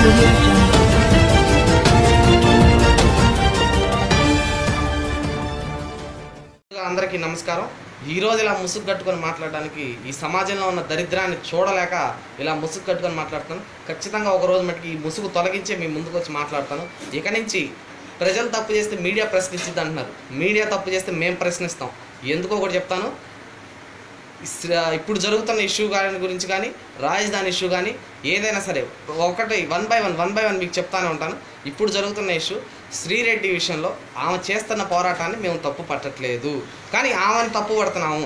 audio jungle. ముందుగా అందరికీ నమస్కారం ఈ రోజు ఇలా ముసుగు కట్టుకొని మాట్లాడడానికి ఈ సమాజంలో ఉన్న దరిద్రాన్ని చూడలేక ఇలా ముసుగు కట్టుకొని మాట్లాడుతాను ఖచ్చితంగా ఒక రోజు మటుకి ఈ ముసుగు తొలగించే మీ ముందుకు వచ్చి మాట్లాడతాను ఇక నుంచి ప్రజలు తప్పు చేస్తే మీడియా ప్రశ్నించింది అంటున్నారు మీడియా తప్పు చేస్తే మేము ప్రశ్నిస్తాం ఎందుకో ఒకటి చెప్తాను ఇస్- ఇప్పుడు జరుగుతున్న ఇష్యూ గాని గురించి కానీ రాజధాని ఇష్యూ కానీ ఏదైనా సరే ఒకటి one by one one by one మీకు చెప్తానే ఉంటాను ఇప్పుడు జరుగుతున్న ఇష్యూ శ్రీరెడ్డి విషయంలో ఆమె చేస్తున్న పోరాటాన్ని మేము తప్పు పట్టట్లేదు కానీ ఆమెను తప్పు పడుతున్నాము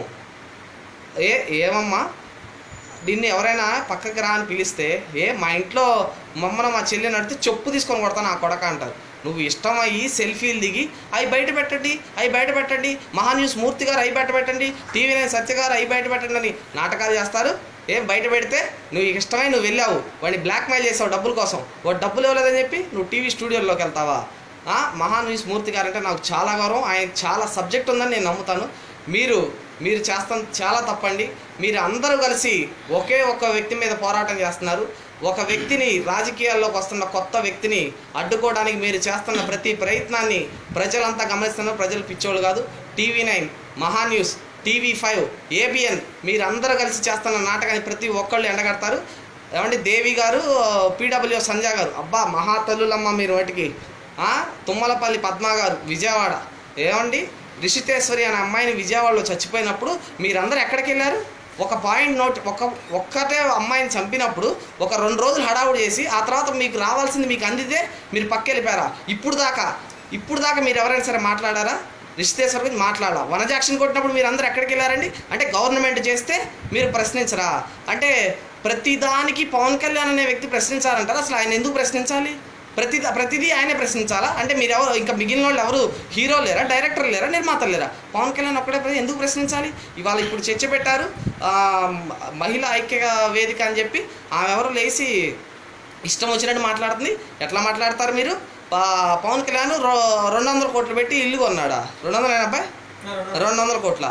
ఏ ఏమమ్మా దీన్ని ఎవరైనా పక్కకి రా అని పిలిస్తే ఏ మా ఇంట్లో మమ్మల్ని మా చెల్లి నడితే చెప్పు తీసుకొని కొడతాను ఆ కొడక అంటారు నువ్వు ఇష్టం అయ్యి సెల్ఫీలు దిగి అవి బయట పెట్టండి అవి బయట పెట్టండి మహా న్యూస్ మూర్తి గారు అవి బయట పెట్టండి టీవీ నైన్ సత్య గారు అవి బయట పెట్టండి అని నాటకాలు చేస్తారు ఏం బయట పెడితే నువ్వు ఇష్టమై నువ్వు వెళ్ళావు వాడిని బ్లాక్మెయిల్ చేసావు డబ్బుల కోసం వాడు డబ్బులు ఇవ్వలేదని చెప్పి నువ్వు టీవీ స్టూడియోలోకి వెళ్తావా ఆ, మహా న్యూస్ మూర్తి గారు అంటే నాకు చాలా గౌరవం ఆయన చాలా సబ్జెక్ట్ ఉందని నేను నమ్ముతాను మీరు మీరు చేస్తాం చాలా తప్పండి మీరు అందరూ కలిసి ఒకే ఒక్క వ్యక్తి మీద పోరాటం చేస్తున్నారు ఒక వ్యక్తిని రాజకీయాల్లోకి వస్తున్న కొత్త వ్యక్తిని అడ్డుకోవడానికి మీరు చేస్తున్న ప్రతి ప్రయత్నాన్ని ప్రజలంతా గమనిస్తున్నారు ప్రజలు పిచ్చోళ్ళు కాదు TV nine Maha news TV five ABN మీరందరూ కలిసి చేస్తున్న నాటకాన్ని ప్రతి ఒక్కళ్ళు ఎండగడతారు ఏమండి దేవి గారు పీడబ్ల్యూ సంజయ్ గారు అబ్బా మహా తల్లులమ్మ మీరు వాటికి ఆ, తుమ్మలపల్లి పద్మ గారు విజయవాడ ఏమండి రిషితేశ్వరి అనే అమ్మాయిని విజయవాడలో చచ్చిపోయినప్పుడు మీరందరూ ఎక్కడికి వెళ్ళారు ఒక పాయింట్ నోట్ ఒక ఒక్కటే అమ్మాయిని చంపినప్పుడు ఒక రెండు రోజులు హడావుడి చేసి ఆ తర్వాత మీకు రావాల్సింది మీకు అందితే మీరు పక్క వెళ్ళిపోయారా ఇప్పుడు దాకా ఇప్పుడు దాకా మీరు ఎవరైనా సరే మాట్లాడారా రిషితేశ్వర గురించి మాట్లాడాలా వనజాక్షన్ కొట్టినప్పుడు మీరు అందరూ ఎక్కడికి వెళ్ళారండి అంటే గవర్నమెంట్ చేస్తే మీరు ప్రశ్నించరా అంటే ప్రతిదానికి పవన్ కళ్యాణ్ అనే వ్యక్తి ప్రశ్నించాలంటారా అసలు ఆయన ఎందుకు ప్రశ్నించాలి ప్రతి ప్రతిదీ ఆయనే ప్రశ్నించాలా అంటే మీరు ఎవరు ఇంకా మిగిలిన వాళ్ళు ఎవరు హీరో లేరా డైరెక్టర్ లేరా నిర్మాతలు లేరా పవన్ కళ్యాణ్ ఒక్కడే ప్రతి- ఎందుకు ప్రశ్నించాలి ఇవాళ ఇప్పుడు చర్చ పెట్టారు ఆ, మహిళా ఐక్య వేదిక అని చెప్పి ఆమె ఎవరు లేచి ఇష్టం వచ్చినట్టు మాట్లాడుతుంది ఎట్లా మాట్లాడతారు మీరు పా- పవన్ కళ్యాణ్ రొ- రెండు వందల కోట్లు పెట్టి ఇల్లు కొన్నాడా రెండు వందల అబ్బాయి రెండు వందల కోట్ల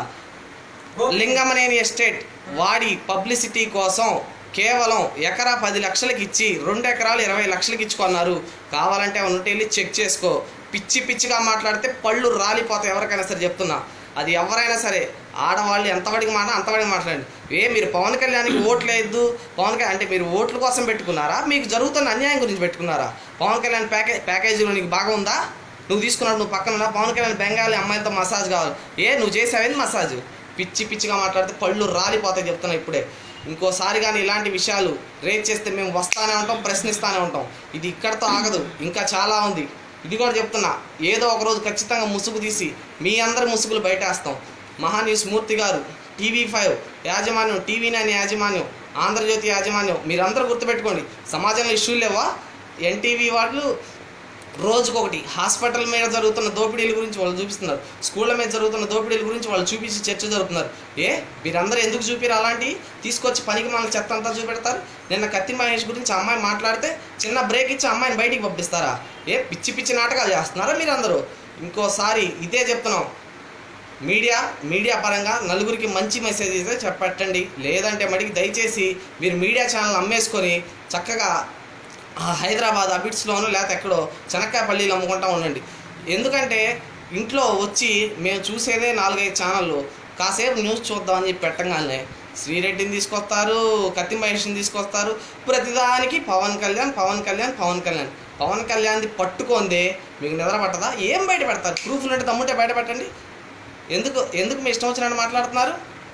లింగమనేని ఎస్టేట్ వాడి పబ్లిసిటీ కోసం కేవలం ఎకరా పది లక్షలకి ఇచ్చి రెండు ఎకరాలు ఇరవై లక్షలకి ఇచ్చుకున్నారు కావాలంటే అవును ఉంటే వెళ్ళి చెక్ చేసుకో పిచ్చి పిచ్చిగా మాట్లాడితే పళ్ళు రాలిపోతాయి ఎవరికైనా సరే చెప్తున్నా అది ఎవరైనా సరే ఆడవాళ్ళు ఎంతవడికి మాట అంతవడికి మాట్లాడండి ఏ మీరు పవన్ కళ్యాణ్కి ఓట్లు వేయద్దు పవన్ కళ్యాణ్ అంటే మీరు ఓట్ల కోసం పెట్టుకున్నారా మీకు జరుగుతున్న అన్యాయం గురించి పెట్టుకున్నారా పవన్ కళ్యాణ్ ప్యాకే ప్యాకేజీలో నీకు బాగా ఉందా నువ్వు తీసుకున్నాడు నువ్వు పక్కన ఉన్నా పవన్ కళ్యాణ్ బెంగాలీ అమ్మాయిలతో మసాజ్ కావాలి ఏ నువ్వు చేసావేంది మసాజ్ పిచ్చి పిచ్చిగా మాట్లాడితే పళ్ళు రాలిపోతాయి చెప్తున్నా ఇప్పుడే ఇంకోసారి కానీ ఇలాంటి విషయాలు రేట్ చేస్తే మేము వస్తానే ఉంటాం ప్రశ్నిస్తానే ఉంటాం ఇది ఇక్కడతో ఆగదు ఇంకా చాలా ఉంది ఇది కూడా చెప్తున్నా ఏదో ఒక రోజు ఖచ్చితంగా ముసుగు తీసి మీ అందరి ముసుగులు బయటేస్తాం మహా news Murthy garu TV five యాజమాన్యం టీవీ నైన్ యాజమాన్యం ఆంధ్రజ్యోతి యాజమాన్యం మీరందరూ గుర్తుపెట్టుకోండి సమాజంలో ఇష్యూలు లేవా ఎన్టీవీ వాళ్ళు రోజుకొకటి హాస్పిటల్ మీద జరుగుతున్న దోపిడీల గురించి వాళ్ళు చూపిస్తున్నారు స్కూళ్ళ మీద జరుగుతున్న దోపిడీల గురించి వాళ్ళు చూపించి చర్చ జరుపుతున్నారు ఏ మీరందరూ ఎందుకు చూపిరు అలాంటి తీసుకొచ్చి పనికి మన చెత్త అంతా చూపెడతారు నిన్న కత్తి మహేష్ గురించి ఆ అమ్మాయి మాట్లాడితే చిన్న బ్రేక్ ఇచ్చి ఆ అమ్మాయిని బయటికి పంపిస్తారా ఏ పిచ్చి పిచ్చి నాటకాలు చేస్తున్నారా మీరందరూ ఇంకోసారి ఇదే చెప్తున్నాం మీడియా మీడియా పరంగా నలుగురికి మంచి మెసేజ్ అయితే చెప్పట్టండి లేదంటే మడికి దయచేసి మీరు మీడియా ఛానల్ అమ్మేసుకొని చక్కగా ఆ హైదరాబాద్ అబిట్స్లోనూ లేకపోతే ఎక్కడో చెనక్కాయపల్లిలో అమ్ముకుంటా ఉండండి ఎందుకంటే ఇంట్లో వచ్చి మేము చూసేదే నాలుగైదు ఛానళ్ళు కాసేపు న్యూస్ చూద్దామని చెప్పి పెట్టగానే శ్రీరెడ్డిని తీసుకొస్తారు కత్తి మహేష్ని తీసుకొస్తారు ప్రతిదానికి పవన్ కళ్యాణ్ పవన్ కళ్యాణ్ పవన్ కళ్యాణ్ పవన్ కళ్యాణ్ది పట్టుకుందే మీకు నిద్ర పట్టదా ఏం బయట పెడతారు ప్రూఫ్ ఉంటే తమ్ముంటే బయట పెట్టండి ఎందుకు ఎందుకు మీ ఇష్టం వచ్చినట్టు మాట్లాడుతున్నారు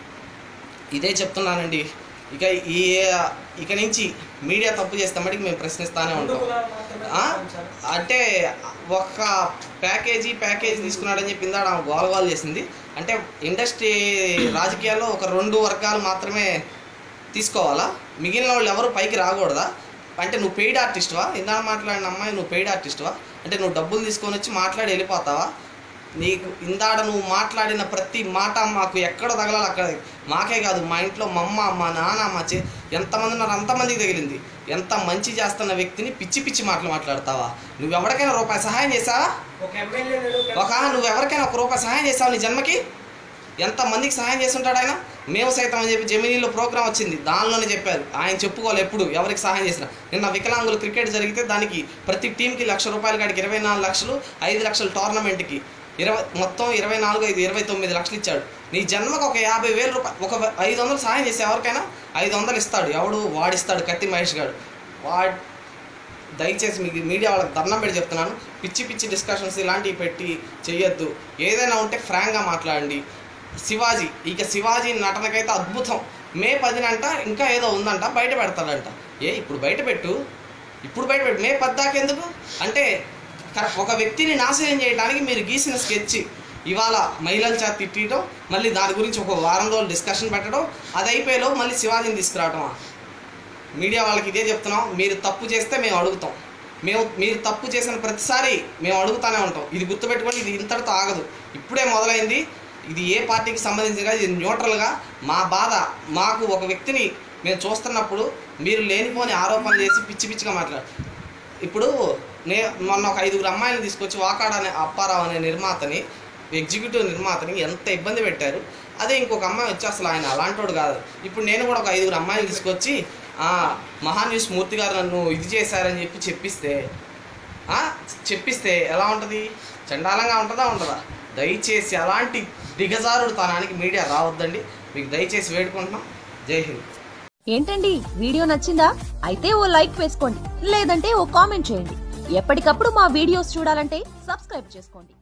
ఇదే చెప్తున్నానండి ఇక ఈ ఇక నుంచి మీడియా తప్పు చేస్తే మటుకు మేము ప్రశ్నిస్తానే ఉంటాం ఆ? అంటే ఒక ప్యాకేజీ ప్యాకేజీ తీసుకున్నాడని చెప్పి ఇందాడ ఆమె గోల గోల చేసింది అంటే ఇండస్ట్రీ రాజకీయాల్లో ఒక రెండు వర్గాలు మాత్రమే తీసుకోవాలా మిగిలిన వాళ్ళు ఎవరు పైకి రాకూడదా అంటే నువ్వు పెయిడ్ ఆర్టిస్ట్వా ఇందాక మాట్లాడిన అమ్మాయి నువ్వు పెయిడ్ ఆర్టిస్ట్వా అంటే నువ్వు డబ్బులు తీసుకొని వచ్చి మాట్లాడి వెళ్ళిపోతావా నీకు ఇందాడ నువ్వు మాట్లాడిన ప్రతి మాట మాకు ఎక్కడ తగలాలి అక్కడ మాకే కాదు మా ఇంట్లో మా అమ్మ మా నాన్న మా చే ఎంతమంది ఉన్నారు అంతమందికి తగిలింది ఎంత మంచి చేస్తున్న వ్యక్తిని పిచ్చి పిచ్చి మాటలు మాట్లాడతావా నువ్వు ఎవరికైనా రూపాయి సహాయం చేసావా ఒక ఎమ్మెల్యే ఒక నువ్వు ఎవరికైనా ఒక రూపాయి సహాయం చేసావు నీ జన్మకి ఎంతమందికి సహాయం చేస్తుంటాడు ఆయన మేము సైతం అని చెప్పి జమినీలో ప్రోగ్రామ్ వచ్చింది దానిలోనే చెప్పారు ఆయన చెప్పుకోవాలి ఎప్పుడు ఎవరికి సహాయం చేసిన నిన్న వికలాంగులు క్రికెట్ జరిగితే దానికి ప్రతి టీంకి లక్ష రూపాయలు కాడికి ఇరవై నాలుగు లక్షలు ఐదు లక్షలు టోర్నమెంట్కి ఇరవై మొత్తం ఇరవై నాలుగు ఐదు ఇరవై తొమ్మిది లక్షలు ఇచ్చాడు నీ జన్మకు ఒక యాభై వేల రూపాయలు ఒక ఐదు వందలు సహాయం చేస్తే ఎవరికైనా ఐదు వందలు ఇస్తాడు ఎవడు వాడిస్తాడు కత్తి మహేష్ గారు వాడ్ దయచేసి మీకు మీడియా వాళ్ళకి దండం పెట్టి చెప్తున్నాను పిచ్చి పిచ్చి డిస్కషన్స్ ఇలాంటివి పెట్టి చేయొద్దు ఏదైనా ఉంటే ఫ్రాంక్గా మాట్లాడండి శివాజీ ఇక శివాజీ నటనకైతే అద్భుతం మే పదినంట ఇంకా ఏదో ఉందంట బయట పెడతాడంట ఏ ఇప్పుడు బయట పెట్టు ఇప్పుడు బయట పెట్టు మే పద్దాకెందుకు అంటే కర- ఒక వ్యక్తిని నాశనం చేయడానికి మీరు గీసిన స్కెచ్ ఇవాళ మహిళల చేత తిట్టడం మళ్ళీ దాని గురించి ఒక వారం రోజులు డిస్కషన్ పెట్టడం అది అయిపోయేలో మళ్ళీ శివాజీని తీసుకురావటమా మీడియా వాళ్ళకి ఇదే చెప్తున్నాం మీరు తప్పు చేస్తే మేము అడుగుతాం మేము మీరు తప్పు చేసిన ప్రతిసారి మేము అడుగుతానే ఉంటాం ఇది గుర్తుపెట్టుకొని ఇది ఇంతటితో ఆగదు ఇప్పుడే మొదలైంది ఇది ఏ పార్టీకి సంబంధించి కాదు ఇది న్యూట్రల్గా మా బాధ మాకు ఒక వ్యక్తిని మేము చూస్తున్నప్పుడు మీరు లేనిపోని ఆరోపణలు చేసి పిచ్చి పిచ్చిగా మాట్లాడు ఇప్పుడు నే మొన్న ఒక ఐదుగురు అమ్మాయిని తీసుకొచ్చి వాకాడ అనే అప్పారావు అనే నిర్మాతని ఎగ్జిక్యూటివ్ నిర్మాతని ఎంత ఇబ్బంది పెట్టారు అదే ఇంకొక అమ్మాయి వచ్చి అసలు ఆయన అలాంటోడు కాదు ఇప్పుడు నేను కూడా ఒక ఐదుగురు అమ్మాయిని తీసుకొచ్చి "ఆ, మహాన్యూస్ మూర్తి గారు నన్ను ఇది చేశారని చెప్పి చెప్పిస్తే ఆ, చెప్పిస్తే ఎలా ఉంటుంది చండాలంగా ఉంటుందా ఉంటుందా దయచేసి అలాంటి దిగజారుడు తనానికి మీడియా రావద్దండి మీకు దయచేసి వేడుకుంటున్నాం జై హింద్ ఏంటండి వీడియో నచ్చిందా అయితే ఓ లైక్ వేసుకోండి లేదంటే ఓ కామెంట్ చేయండి ఎప్పటికప్పుడు మా వీడియోస్ చూడాలంటే సబ్స్క్రైబ్ చేసుకోండి